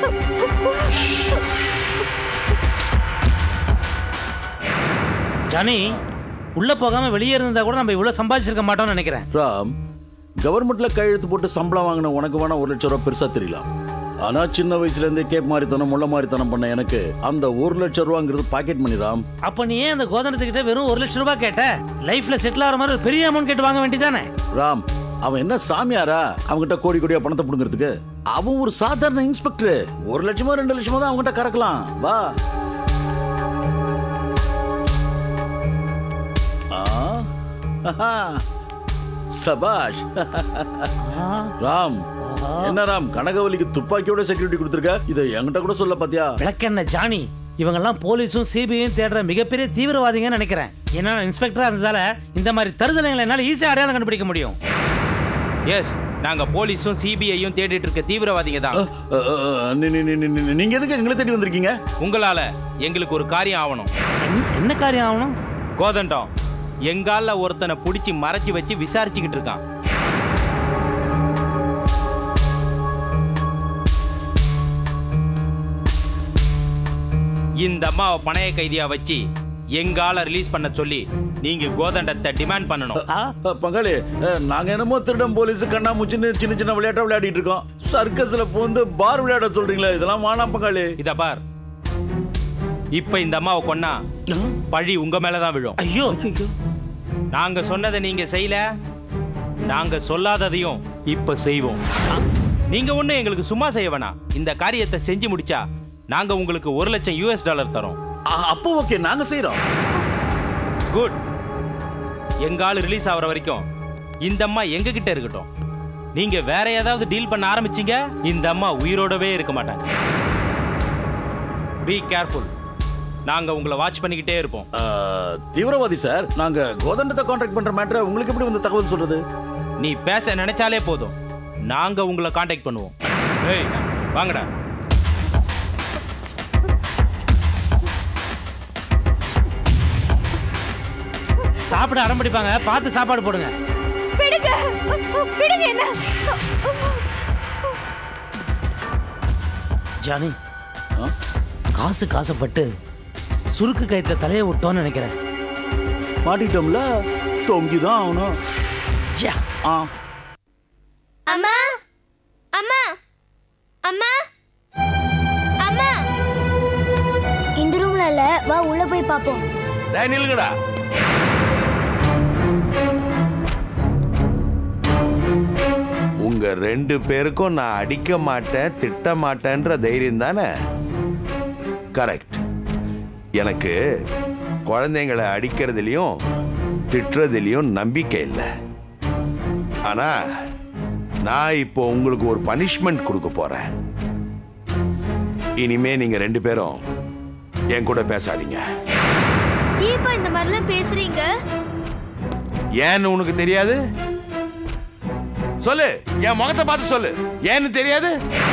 Johnny உள்ள போகாம வெளியே இருந்தா கூட நம்ம இவ்வளவு சம்பாதிச்சிருக்க மாட்டோம்னு நினைக்கிறேன் ராம் கவர்மெண்ட்ல கையெழுத்து போட்டு சம்பளம் வாங்கின உனக்கு வேணா ஒரு லட்சம் ரூபாய் பெருசா தெரியலாம் ஆனா சின்ன வயசுல இருந்தே கேப் மாதிரித்தனம் முள்ள மாதிரித்தனம் பண்ண எனக்கு அந்த ஒரு லட்சம் ரூபாங்கிறது பாக்கெட் மணி ராம் அப்ப நீ ஏன் அந்த கோதண்டத்துக்கிட்ட வெறும் ஒரு லட்சம் ரூபாய் கேட்ட லைஃப்ல செட்டில் ஆகிற மாதிரி ஒரு பெரிய அமௌண்ட் கேட்டு வாங்க வேண்டியதானே ராம் அவன் என்ன சாமியாரா அவன்கிட்ட கோடி கோடியா பணத்தை புடுங்கிறதுக்கு அவன் ஒரு சாதாரண இன்ஸ்பெக்டர் ஒரு லட்சமோ ரெண்டு லட்சமோ தான் அவன்கிட்ட கறக்கலாம் வா ஆ, ஆஹா. சபாஷ் ராம் என்ன ராம் கனகவலிக்கு துப்பாக்கியோட செக்யூரிட்டி கொடுத்துருக்க இதை என்கிட்ட கூட சொல்ல பாத்தியா விளக்கென்ன ஜானி இவங்கெல்லாம் போலீஸும் சிபிஐயும் தேடுற மிகப்பெரிய தீவிரவாதிங்கன்னு நினைக்கிறேன் ஏன்னா இன்ஸ்பெக்டரா இருந்ததால இந்த மாதிரி தருதலைங்களை என்னால ஈஸியா அடையாளம் கண்டுபிடிக்க முடியும் எஸ் நாங்க போலீஸும் சிபிஐயும் தேடிட்டு இருக்க தீவிரவாதிங்க தான் அ, அ, அ, நீ- நீ- நீ- நீ- நீ- நீங்க எதுக்கு எங்களை தேடி வந்திருக்கீங்க உங்களால எங்களுக்கு ஒரு காரியம் ஆகணும் என்ன- என்ன காரியம் ஆகணும் கோதண்டம் எங்கால ஒருத்தனை பிடிச்சி மறைச்சு வச்சு விசாரிச்சுக்கிட்டு இருக்கான் இந்த அம்மாவை பணைய கைதியா வச்சு எங்கால ரிலீஸ் பண்ண சொல்லி நீங்க கோதண்டத்தை டிமாண்ட் பண்ணணும் ஆ? அ, பங்காளி அ, நாங்க என்னமோ திருடம் போலீஸ் கண்ணா முச்சின்னு சின்ன சின்ன விளையாட்டா விளையாடிட்டு இருக்கோம் சர்க்கஸ்ல போந்து பார் விளையாட சொல்றீங்களா இதெல்லாம் வேணாம் பங்காளி இத பார் இப்ப இந்த அம்மாவை கொன்னா பழி உங்க மேலதான் விழும் ஐயோ நாங்க சொன்னதை நீங்க செய்யல நாங்க சொல்லாததையும் இப்ப செய்வோம் நீங்க ஒண்ணு எங்களுக்கு சும்மா செய்ய வேணாம் இந்த காரியத்தை செஞ்சு முடிச்சா நாங்க உங்களுக்கு ஒரு லட்சம் யூஎஸ் டாலர் தரோம் அ, அப்போ ஓகே நாங்க செய்யறோம் குட் எங்க ஆளு ரிலீஸ் ஆகுற வரைக்கும் இந்த அம்மா எங்க கிட்ட இருக்கட்டும் நீங்க வேற ஏதாவது டீல் பண்ண ஆரம்பிச்சீங்க இந்த அம்மா உயிரோடவே இருக்க மாட்டாங்க பி கேர்ஃபுல் நாங்க உங்களை வாட்ச் பண்ணிக்கிட்டே இருப்போம் அ, தீவிரவாதி சார் நாங்க கோதண்டத்தை கான்ட்ராக்ட் பண்ற மேட்டரை உங்களுக்கு எப்படி வந்து தகவல் சொல்றது நீ பேச நினைச்சாலே போதும் நாங்க உங்களை காண்டாக்ட் பண்ணுவோம் ஏய் வாங்கடா சாப்பிட அடம் பிடிப்பாங்க பார்த்து சாப்பாடு போடுங்க விடுங்க விடுங்க என்ன ஜானி ஆ? காசு காசுப்பட்டு சுருக்கு கயிற்றுல தலையை விட்டோன்னு நினைக்கிறேன் மாட்டிட்டோம்ல தொங்கிதான் ஆகணும் யா ஆ அம்மா அம்மா அம்மா அம்மா இந்த ரூம்ல இல்ல வா உள்ள போய் பாப்போம் டேய், நில்லுங்கடா உங்க ரெண்டு பேருக்கும் நான் அடிக்க மாட்டேன் திட்ட மாட்டேன்ற தைரியம் தானே கரெக்ட் எனக்கு குழந்தைங்களை அடிக்கிறதுலையும் திட்டுறதுலையும் நம்பிக்கை இல்லை ஆனா நான் இப்போ உங்களுக்கு ஒரு பனிஷ்மெண்ட் கொடுக்க போறேன் இனிமே நீங்க ரெண்டு பேரும் என் கூட பேசாதீங்க ஏப்பா இந்த மாதிரிலாம் பேசுறீங்க ஏன்னு உனக்கு தெரியாது சொல்லு என் முகத்தை பார்த்து சொல்லு ஏன்னு தெரியாது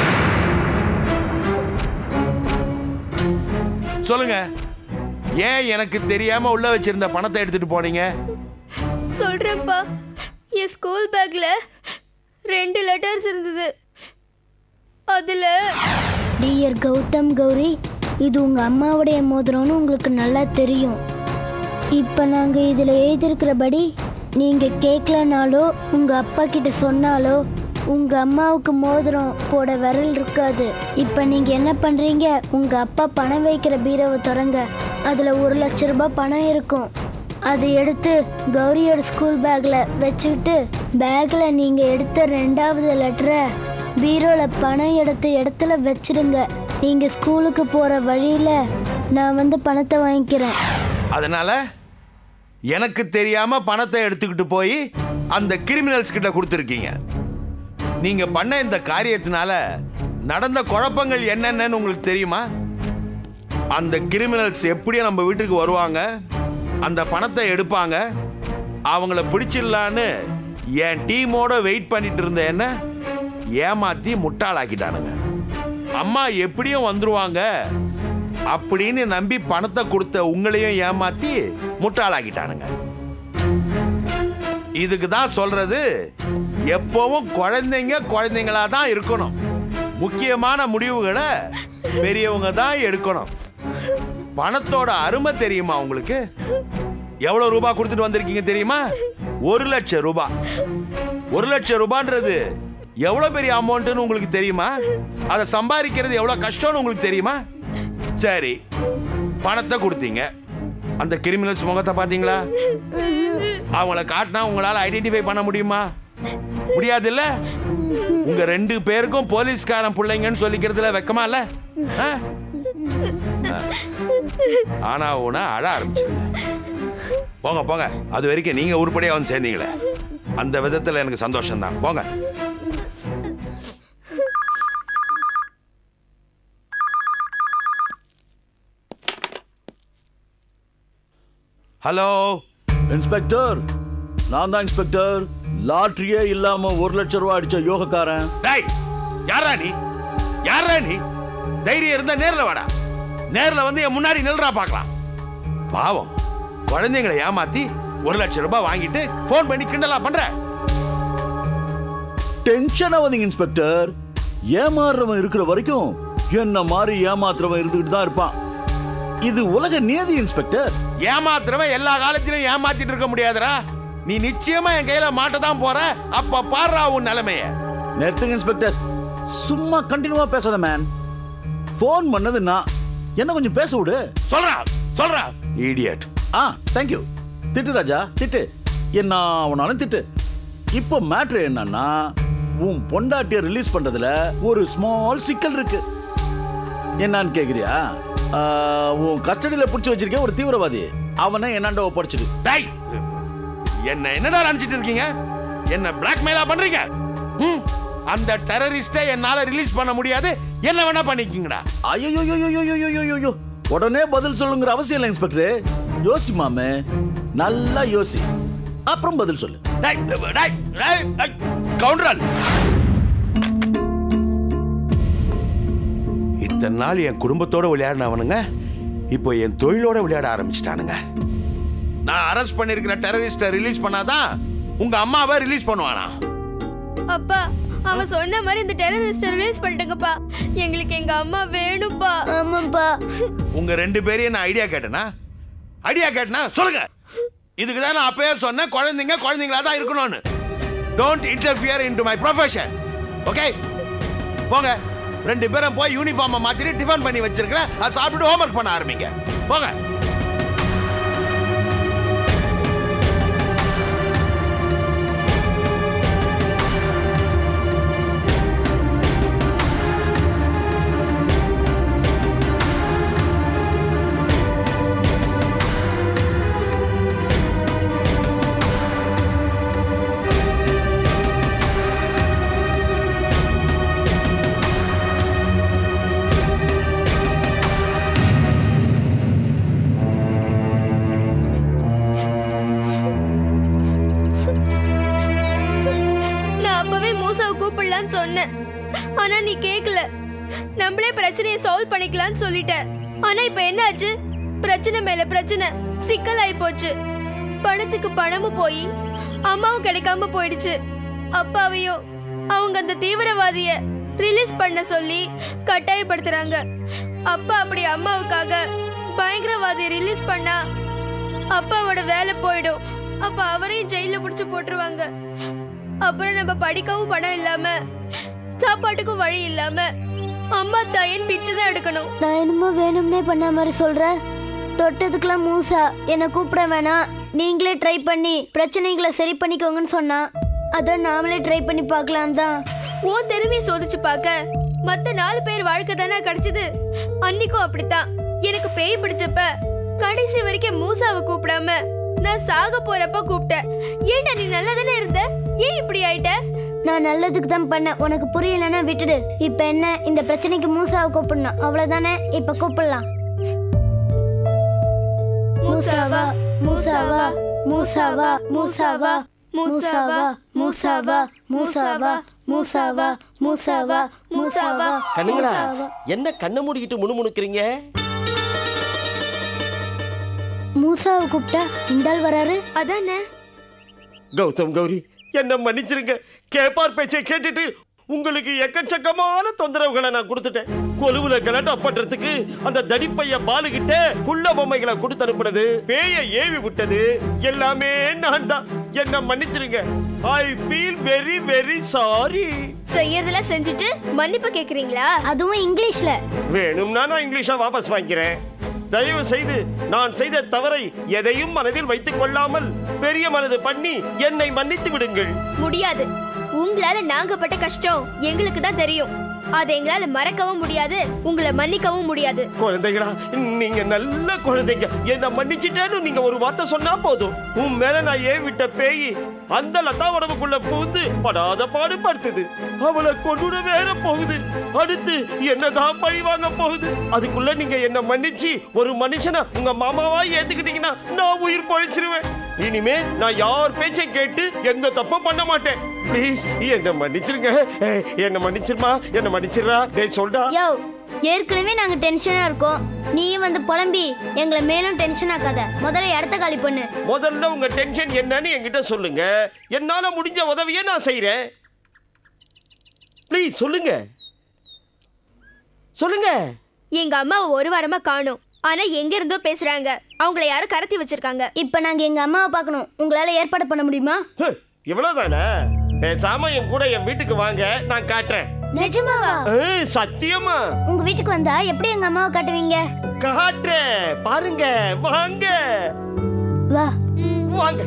சொல்லுங்க ஏன் எனக்கு தெரியாம உள்ள வச்சிருந்த பணத்தை எடுத்துட்டு போனீங்க சொல்றேன்ப்பா என் ஸ்கூல் பேக்ல ரெண்டு லெட்டர்ஸ் இருந்தது அதுல டியர் கௌதம் கௌரி இது உங்க அம்மாவுடைய மோதிரம்னு உங்களுக்கு நல்லா தெரியும் இப்போ நாங்க இதுல எழுதியிருக்கிறபடி நீங்க கேட்கலனாலோ உங்க அப்பா கிட்ட சொன்னாலோ உங்க அம்மாவுக்கு மோதிரம் போட விரல் இருக்காது இப்போ நீங்க என்ன பண்றீங்க உங்க அப்பா பணம் வைக்கிற பீரோவை திறங்க அதுல ஒரு லட்ச ரூபாய் பணம் இருக்கும் அதை எடுத்து கௌரியோட ஸ்கூல் பேக்ல வச்சுக்கிட்டு பேக்ல நீங்க எடுத்த ரெண்டாவது லெட்டரை பீரோல பணம் எடுத்த இடத்துல வச்சிடுங்க நீங்க ஸ்கூலுக்கு போற வழியில நான் வந்து பணத்தை வாங்கிக்கிறேன் அதனால எனக்கு தெரியாம பணத்தை எடுத்துக்கிட்டு போய் அந்த கிரிமினல்ஸ் கிட்ட கொடுத்துருக்கீங்க நீங்க பண்ண இந்த காரியத்தினால நடந்த குழப்பங்கள் என்னென்னு உங்களுக்கு தெரியுமா அந்த கிரிமினல்ஸ் எப்படி நம்ம வீட்டுக்கு வருவாங்க அந்த பணத்தை எடுப்பாங்க அவங்கள பிடிச்சிடலான்னு என் டீமோட வெயிட் பண்ணிட்டு இருந்த என்ன ஏமாத்தி முட்டாளாக்கிட்டானுங்க அம்மா எப்படியும் வந்துருவாங்க அப்படின்னு நம்பி பணத்தை கொடுத்த உங்களையும் ஏமாத்தி முட்டாளாக்கிட்டானுங்க இதுக்கு தான் சொல்றது எப்பவும் குழந்தைங்க குழந்தைங்களா தான் இருக்கணும் முக்கியமான முடிவுகளை பெரியவங்க தான் எடுக்கணும் பணத்தோட அருமை தெரியுமா உங்களுக்கு எவ்வளவு ரூபாய் கொடுத்துட்டு வந்திருக்கீங்க தெரியுமா ஒரு லட்சம் ரூபாய் ஒரு லட்சம் ரூபான்றது எவ்வளவு பெரிய அமௌண்ட்னு உங்களுக்கு தெரியுமா அதை சம்பாதிக்கிறது எவ்வளவு கஷ்டம்னு உங்களுக்கு தெரியுமா சரி பணத்தை கொடுத்தீங்க அந்த கிரிமினல்ஸ் முகத்தை பாத்தீங்களா அவங்கள காட்டினா உங்களால ஐடென்டிஃபை பண்ண முடியுமா முடியாதுல்ல உங்க ரெண்டு பேருக்கும் போலீஸ்காரன் பிள்ளைங்கன்னு சொல்லிக்கிறதுல வெக்கமா இல்ல ஆ? ஆ. ஆனா உன அழ ஆரம்பிச்சிருங்க போங்க போங்க அது வரைக்கும் நீங்க உருப்படியா வந்து சேர்ந்தீங்களே அந்த விதத்துல எனக்கு சந்தோஷம் தான் போங்க ஹலோ இன்ஸ்பெக்டர் நான் தான் இன்ஸ்பெக்டர் லாட்ரியே இல்லாம ஒரு லட்சம் ரூபாய் அடிச்ச யோகக்காரன் டேய் யாரா நீ யாரா நீ தைரியம் இருந்தா நேர்ல வாடா நேர்ல வந்து என் முன்னாடி நில்றா பார்க்கலாம் பாவம் குழந்தைங்களை ஏமாத்தி ஒரு லட்சம் ரூபாய் வாங்கிட்டு ஃபோன் பண்ணி கிண்டலா பண்ற டென்ஷன் ஆகாதீங்க இன்ஸ்பெக்டர் ஏமாறுறவன் இருக்கிற வரைக்கும் என்ன மாதிரி ஏமாத்துறவன் இருந்துகிட்டு தான் இருப்பான் இது உலக நியதி இன்ஸ்பெக்டர் ஏமாத்துறவன் எல்லா காலத்திலும் ஏமாத்திட்டு இருக்க முடியாதுடா நீ நிச்சயமா என் கையில மாட்ட தான் போற அப்ப பாடுறா உன் நிலைமைய நிறுத்துங்க இன்ஸ்பெக்டர் சும்மா கண்டினியூவா பேசாத மேன் ஃபோன் பண்ணது நான் என்ன கொஞ்சம் பேச விடு சொல்றா சொல்றா இடியட் ஆ தேங்க்யூ திட்டு ராஜா திட்டு என்ன அவனாலும் திட்டு இப்போ மேட்ரு என்னன்னா உன் பொண்டாட்டிய ரிலீஸ் பண்றதுல ஒரு ஸ்மால் சிக்கல் இருக்கு என்னன்னு கேக்குறியா ஆ, உன் கஸ்டடியில புடிச்சு வச்சிருக்க ஒரு தீவிரவாதி அவனை என்னாண்ட ஒப்படைச்சிடு டேய் என்ன என்னடா நினைச்சிட்டு இருக்கீங்க என்ன பிளாக்மெயிலா பண்றீங்க ம், அந்த டெரரிஸ்டை என்னால ரிலீஸ் பண்ண முடியாது என்ன வேணா பண்ணிக்கீங்கடா ஐயோ உடனே பதில் சொல்லுங்கிற அவசியம் இல்லை இன்ஸ்பெக்டர் யோசி மாமே நல்லா யோசி அப்புறம் பதில் சொல்லு டேய், டேய், டேய், டேய், scoundrel. இத்தனை நாள் என் குடும்பத்தோட விளையாடினவனுங்க இப்போ என் தொழிலோட விளையாட ஆரம்பிச்சிட்டானுங்க நான் அரெஸ்ட் பண்ணிருக்கிற டெரரிஸ்ட ரிலீஸ் பண்ணாதான் உங்க அம்மாவை ரிலீஸ் பண்ணுவானா அப்பா அவன் சொன்ன மாதிரி இந்த டெரரிஸ்ட ரிலீஸ் பண்ணிட்டுங்கப்பா எங்களுக்கு எங்க அம்மா வேணும்ப்பா ஆமாப்பா உங்க ரெண்டு பேரையும் நான் ஐடியா கேட்டேனா ஐடியா கேட்டனா சொல்லுங்க இதுக்கு தான் நான் அப்பயே சொன்னேன் குழந்தைங்க குழந்தைங்களா தான் இருக்கணும்னு don't interfere into my profession okay போங்க ரெண்டு பேரும் போய் யூனிஃபார்மை மாத்திட்டு டிஃபன் பண்ணி வச்சிருக்கிறேன் அதை சாப்பிட்டு ஹோம்ஒர்க் பண்ண ஆரம்பிங்க போங்க நான் அப்பவே மூசாவை கூப்பிடலான்னு சொன்னேன் ஆனா நீ கேக்கல நம்மளே பிரச்சனையை சால்வ் பண்ணிக்கலாம்னு சொல்லிட்ட ஆனா இப்ப என்னாச்சு பிரச்சனை மேல பிரச்சனை சிக்கலாயி போச்சு பணத்துக்கு பணமும் போய் அம்மாவும் கிடைக்காம போயிடுச்சு அப்பாவையும் அவங்க அந்த தீவிரவாதிய ரிலீஸ் பண்ண சொல்லி கட்டாயப்படுத்துறாங்க அப்பா அப்படி அம்மாவுக்காக பயங்கரவாதியை ரிலீஸ் பண்ணா அப்பாவோட வேலை போயிடும் அப்ப அவரையும் ஜெயில புடிச்சு போட்டுருவாங்க அப்புறம் நம்ம படிக்கவும் பணம் இல்லாம சாப்பாட்டுக்கும் வழி இல்லாம அம்மா தாயன் பிச்சை தான் எடுக்கணும் நான் என்னமோ வேணும்னே பண்ண மாதிரி சொல்ற தொட்டதுக்கெல்லாம் மூசா என்னை கூப்பிட வேணாம் நீங்களே ட்ரை பண்ணி பிரச்சனைகளை சரி பண்ணிக்கோங்கன்னு சொன்னா அதான் நாமளே ட்ரை பண்ணி பார்க்கலாம் தான் உன் திறமையை சோதிச்சு பார்க்க மத்த நாலு பேர் வாழ்க்கை தானே கிடைச்சது அன்னைக்கும் அப்படித்தான் எனக்கு பேய் பிடிச்சப்ப கடைசி வரைக்கும் மூசாவை கூப்பிடாம நான் சாக போறப்ப கூப்பிட்டேன் ஏன்டா நீ நல்லா தானே இருந்த ஏன் இப்படி ஆயிட்ட நான் நல்லதுக்கு தான் பண்ணேன் உனக்கு புரியலன்னா விட்டுடு இப்போ என்ன இந்த பிரச்சனைக்கு மூசாவை கூப்பிடணும் அவ்வளோதானே இப்போ கூப்பிடலாம் மூசாவா மூசாவா மூசாவா மூசாவா மூசாவா மூசாவா மூசாவா மூசாவா மூசாவா மூசாவா கண்ணுங்களா என்ன கண்ணை மூடிக்கிட்டு முணுமுணுக்கிறீங்க மூசாவை கூப்பிட்டா இந்த ஆள் வராரு அதானே கௌதம் கௌரி என்ன மன்னிச்சிருங்க கேப்பார் பேச்சை கேட்டுட்டு உங்களுக்கு எக்கச்சக்கமான தொந்தரவுகளை நான் கொடுத்துட்டேன் கொலுவுல கலட்டா பண்றதுக்கு அந்த தடிப்பைய பாலுகிட்ட குள்ள பொம்மைகளை கொடுத்து அனுப்புனது பேய ஏவி விட்டது எல்லாமே நான் தான் என்ன மன்னிச்சிருங்க I feel very very sorry செய்யறதெல்லாம் செஞ்சுட்டு மன்னிப்பு கேக்குறீங்களா அதுவும் இங்கிலீஷ்ல வேணும்னா நான் இங்கிலீஷா வாபஸ் வாங்கிக்கிறேன் தயவு செய்து நான் செய்த தவறை எதையும் மனதில் வைத்துக் கொள்ளாமல் பெரிய மனது பண்ணி என்னை மன்னித்து விடுங்கள் முடியாது உங்களால நாங்க பட்ட கஷ்டம் எங்களுக்கு தான் தெரியும் அதை எங்களால மறக்கவும் முடியாது உங்களை மன்னிக்கவும் முடியாது குழந்தைகளா நீங்க நல்ல குழந்தைங்க என்ன மன்னிச்சிட்டேன்னு நீங்க ஒரு வார்த்தை சொன்னா போதும் உன் மேல நான் ஏன் விட்ட பேய் அந்த லதா உடம்புக்குள்ள புகுந்து படாத பாடு படுத்துது அவளை கொண்டுட வேற போகுது அடுத்து என்னதான் பழி வாங்க போகுது அதுக்குள்ள நீங்க என்ன மன்னிச்சு ஒரு மனுஷனை உங்க மாமாவா ஏத்துக்கிட்டீங்கன்னா நான் உயிர் பழிச்சிருவேன் இனிமே நான் யார் பேச்சை கேட்டு எந்த தப்பும் பண்ண மாட்டேன் ப்ளீஸ் என்ன மன்னிச்சிருங்க ஏய், என்ன மன்னிச்சிருமா என்ன மன்னிச்சிடுறா டேய் சொல்டா யோ ஏற்கனவே நாங்க டென்ஷனா இருக்கோம் நீயும் வந்து புலம்பி எங்களை மேலும் டென்ஷன் ஆக்காத முதல்ல இடத்த காலி பண்ணு முதல்ல உங்க டென்ஷன் என்னன்னு என்கிட்ட சொல்லுங்க என்னால முடிஞ்ச உதவியை நான் செய்றேன் ப்ளீஸ் சொல்லுங்க சொல்லுங்க எங்க அம்மாவை ஒரு வாரமா காணோம் ஆனா எங்க இருந்தோ பேசுறாங்க அவங்கள யாரும் கடத்தி வச்சிருக்காங்க இப்ப நாங்க எங்க அம்மாவை பார்க்கணும் உங்களால ஏற்பாடு பண்ண முடியுமா ஹ், இவ்வளவுதானே பேசாம என் கூட என் வீட்டுக்கு வாங்க நான் காட்டுறேன் நிஜமாவா ஏய், சத்தியமா உங்க வீட்டுக்கு வந்தா எப்படி எங்க அம்மாவை காட்டுவீங்க காட்டுறேன் பாருங்க வாங்க வா வாங்க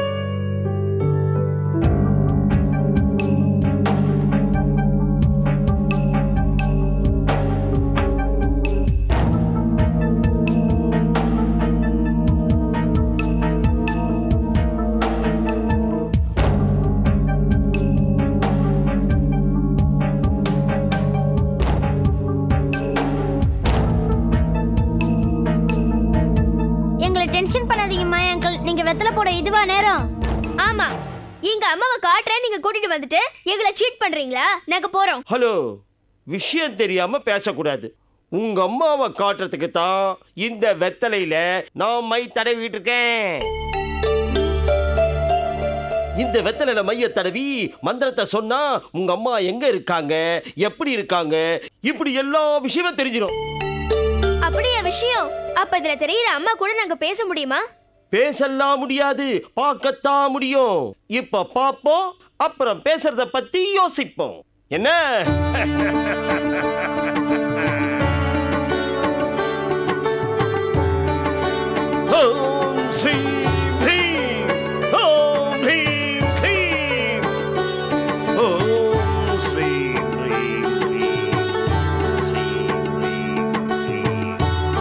எங்களை டென்ஷன் பண்ணாதீங்கம்மா அங்கிள் நீங்க வெத்தலை போட இதுவா நேரம் ஆமா எங்க அம்மாவை காட்டுறேன் நீங்க கூட்டிட்டு வந்துட்டு எங்களை சீட் பண்றீங்களா நாங்க போறோம் ஹலோ விஷயம் தெரியாம பேசக்கூடாது உங்க அம்மாவை காட்டுறதுக்கு தான் இந்த வெத்தலையில நான் மை தடவிட்டு இருக்கேன் இந்த வெத்தலையில மைய தடவி மந்திரத்தை சொன்னா உங்க அம்மா எங்க இருக்காங்க எப்படி இருக்காங்க இப்படி எல்லா விஷயமும் தெரிஞ்சிடும் அப்படியா விஷயம் அப்ப இதுல தெரியுற அம்மா கூட நாங்க பேச முடியுமா பேசலாம் முடியாது பார்க்கத்தான் முடியும் இப்ப பாப்போம் அப்புறம் பேசுறத பத்தி யோசிப்போம் என்ன ஓம் ஸ்ரீ ஹ்ரீம் ஓம் ஹ்ரீம் ஹ்ரீம் ஓம் ஸ்ரீ ஹ்ரீம் ஹ்ரீம் ஸ்ரீ ஹ்ரீம் ஹ்ரீம்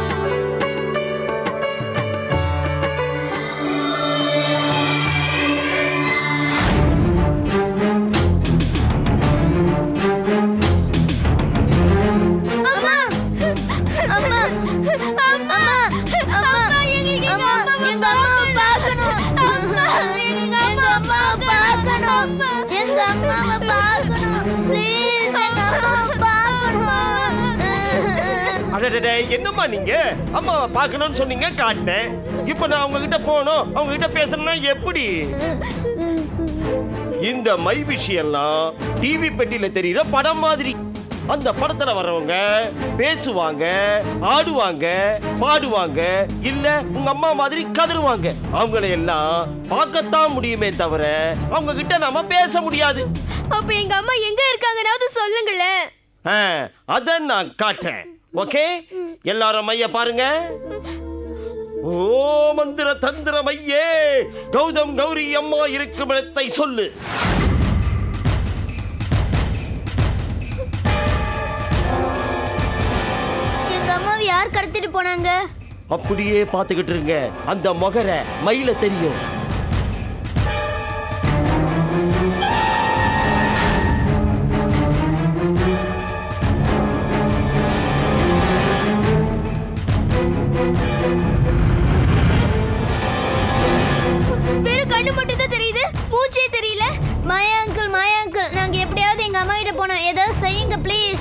அம்மா அம்மா அம்மா அம்மா எங்களுக்கு எங்க அம்மா அம்மாவை எங்க அம்மாவை பார்க்கணும் அம்மா, எங்க எங்க அம்மாவை பார்க்கணும் எங்க அம்மாவை பார்க்கணும் ப்ளீஸ் எங்க அம்மாவை பார்க்கணும் அடடடே என்னம்மா நீங்க அம்மாவை பார்க்கணும்னு சொன்னீங்க காட்டினேன் இப்போ நான் அவங்க கிட்ட போகணும் அவங்க கிட்ட பேசணும்னா எப்படி இந்த மை விஷயம்லாம் டிவி பெட்டியில தெரியுற படம் மாதிரி அந்த படத்துல வர்றவங்க பேசுவாங்க ஆடுவாங்க பாடுவாங்க இல்ல உங்க அம்மா மாதிரி கதறுவாங்க அவங்கள எல்லாம் பார்க்கத்தான் முடியுமே தவிர அவங்க கிட்ட நாம பேச முடியாது அப்ப எங்க அம்மா எங்க இருக்காங்கன்னாவது சொல்லுங்களேன் ஆ, அத நான் காட்டுறேன் ஓகே எல்லாரும் மைய பாருங்க ஓ மந்திர தந்திர மையே கௌதம் கௌரி அம்மா இருக்கும் இடத்தை சொல்லு எங்க அம்மாவை யார் கடத்திட்டு போனாங்க அப்படியே பார்த்துக்கிட்டு இருங்க அந்த மொகர மயில தெரியும் வெறும் கண்ணு மட்டும் தான் தெரியுது மூச்சே தெரியல மாயா அங்கிள் மாயா அங்கிள் நாங்க எப்படியாவது எங்க அம்மா கிட்ட போனோம் ஏதாவது செய்யுங்க ப்ளீஸ்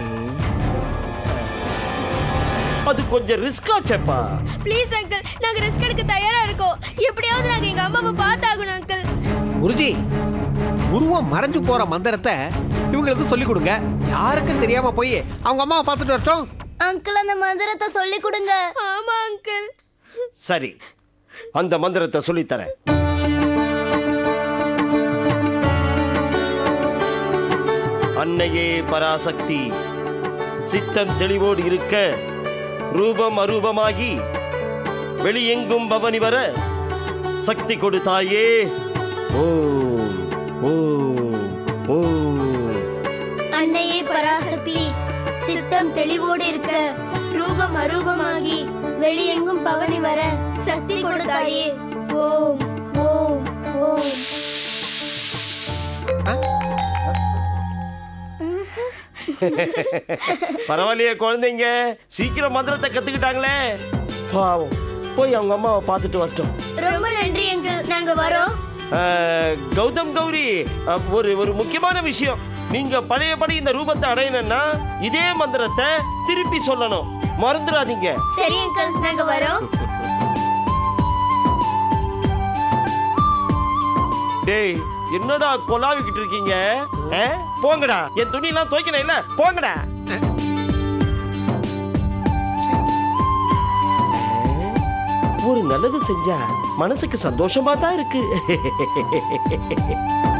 அது கொஞ்சம் ரிஸ்கா செப்பா ப்ளீஸ் அங்கிள் நாங்க ரிஸ்க் எடுக்க தயாரா இருக்கோம் எப்படியாவது நாங்க எங்க அம்மாவை பார்த்தாகணும் அங்கிள் குருஜி உருவம் மறைஞ்சு போற மந்திரத்தை இவங்களுக்கு சொல்லி கொடுங்க யாருக்கும் தெரியாம போய் அவங்க அம்மாவை பார்த்துட்டு வரட்டும் அங்கிள் அந்த மந்திரத்தை சொல்லி கொடுங்க ஆமா அங்கிள் சரி அந்த மந்திரத்தை சொல்லித்தரேன் அன்னையே பராசக்தி சித்தம் தெளிவோடு இருக்க ரூபம் அரூபமாகி வெளியெங்கும் பவனி வர சக்தி கொடுத்தாயே ஓம் ஓம் ஓம் அன்னையே பராசக்தி சித்தம் தெளிவோடு இருக்க ரூபம் அரூபமாகி வெளியெங்கும் பவனி வர சக்தி கொடுத்தாயே ஓம் ஓம் ஓம் பரவாயில்லையே குழந்தைங்க சீக்கிரம் மந்திரத்தை கத்துக்கிட்டாங்களே பாவம் போய் அவங்க அம்மாவை பார்த்துட்டு வரட்டும் ரொம்ப நன்றி அங்கிள் நாங்க வரோம் அஹ், கௌதம் கௌரி அஹ், ஒரு ஒரு முக்கியமான விஷயம் நீங்க பழையபடி இந்த ரூபத்தை அடையணும்னா இதே மந்திரத்தை திருப்பி சொல்லணும் மறந்துடாதீங்க சரி அங்கிள் நாங்க வரோம் டேய் என்னடா கொலாவிக்கிட்டு இருக்கீங்க அஹ்? போங்கடா என் துணியெல்லாம் துவைக்கணும் இல்ல போங்கடா ஒரு நல்லது செஞ்சா மனசுக்கு சந்தோஷமா தான் இருக்கு